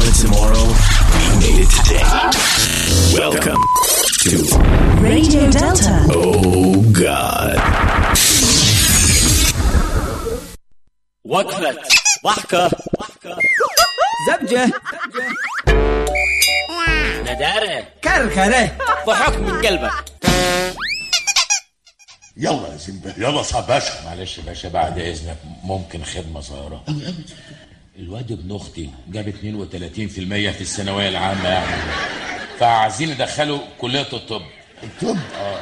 wanted tomorrow, we made it today. Welcome to Radio Delta. Oh God. وقفة ضحكة زبجة ندارة كركرة ضحك من قلبك يلا يا زنبه يلا صعب باشا معلش يا باشا بعد اذنك ممكن خدمه صغيره الواد ابن اختي جاب 32% في الثانويه العامه يعني فعايزين ندخله كليه الطب الطب اه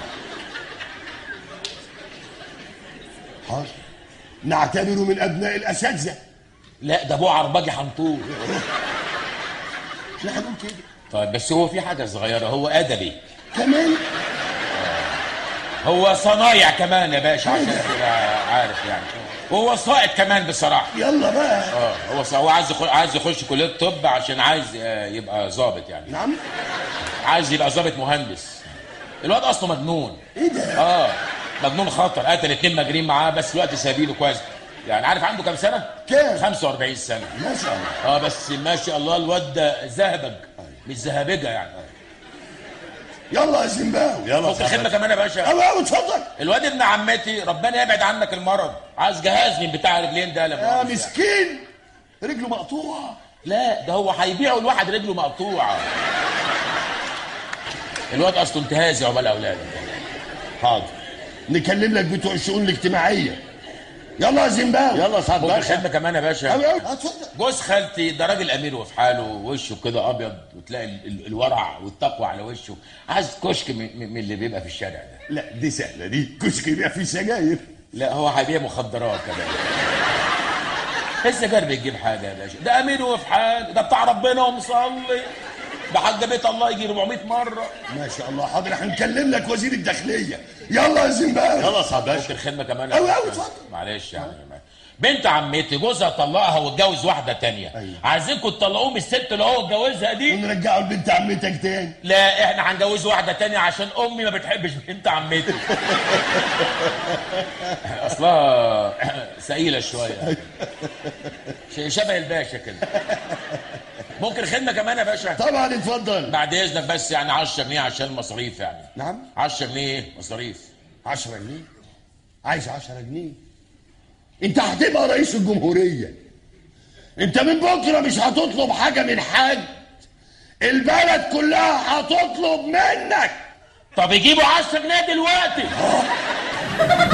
حاضر نعتبره من ابناء الاساتذه لا ده ابوه عرباجي حنطور لا هنقول كده طيب بس هو في حاجه صغيره هو ادبي كمان هو صنايع كمان يا باشا عشان تبقى عارف يعني وهو سائق كمان بصراحه يلا بقى اه هو ص- هو عايز يخش عايز يخش كليه طب عشان عايز آه، يبقى ظابط يعني نعم عايز يبقى ظابط مهندس الواد اصله مجنون ايه ده اه مجنون خطر قتل اتنين مجرين معاه بس الوقت سابيله كويس يعني عارف عنده كام سنه؟ كام؟ 45 سنه ما شاء الله اه بس ما شاء الله الواد ده زهبج مش زهبجه يعني يلا يا زنباوي يلا ممكن خدمه كمان يا باشا يلا يلا اتفضل الواد ابن عمتي ربنا يبعد عنك المرض عايز جهاز من بتاع رجلين ده لا يا مؤاخذة. مسكين رجله مقطوعه لا ده هو هيبيعه لواحد رجله مقطوعه الواد اصله انتهازي عقبال اولاده حاضر نكلم لك بتوع الشؤون الاجتماعيه يلا يا زنباوي يلا صعب ممكن باشا خدمه كمان يا باشا أوي أوي. اتفضل جوز خالتي ده راجل امير وفي حاله وشه كده ابيض وتلاقي ال- ال- الورع والتقوى على وشه عايز كشك من, من من اللي بيبقى في الشارع ده لا دي سهله دي كشك يبيع فيه سجاير لا هو هيبيع مخدرات كمان السجاير بيجيب حاجه يا باشا ده امير وفي حاله ده بتاع ربنا ومصلي ده حاج بيت الله يجي 400 مره ما شاء الله حاضر هنكلم لك وزير الداخليه يلا يا زنباوي يلا صعب ممكن خدمه كمان يا أوي باشا؟ أوي، اتفضل. معلش يعني بنت عمتي جوزها طلقها واتجوز واحده تانية أيوة. عايزينكم تطلقوه من الست اللي هو اتجوزها دي ونرجعه لبنت عمتك تاني لا احنا هنجوز واحده تانية عشان امي ما بتحبش بنت عمتي اصلها ثقيله شويه ش- شبه الباشا كده ممكن خدمه كمان يا باشا طبعا اتفضل بعد اذنك بس يعني 10 جنيه عشان المصاريف يعني نعم 10 جنيه مصاريف 10 جنيه عايز 10 جنيه انت هتبقى رئيس الجمهوريه انت من بكره مش هتطلب حاجه من حد البلد كلها هتطلب منك طب يجيبوا 10 جنيه دلوقتي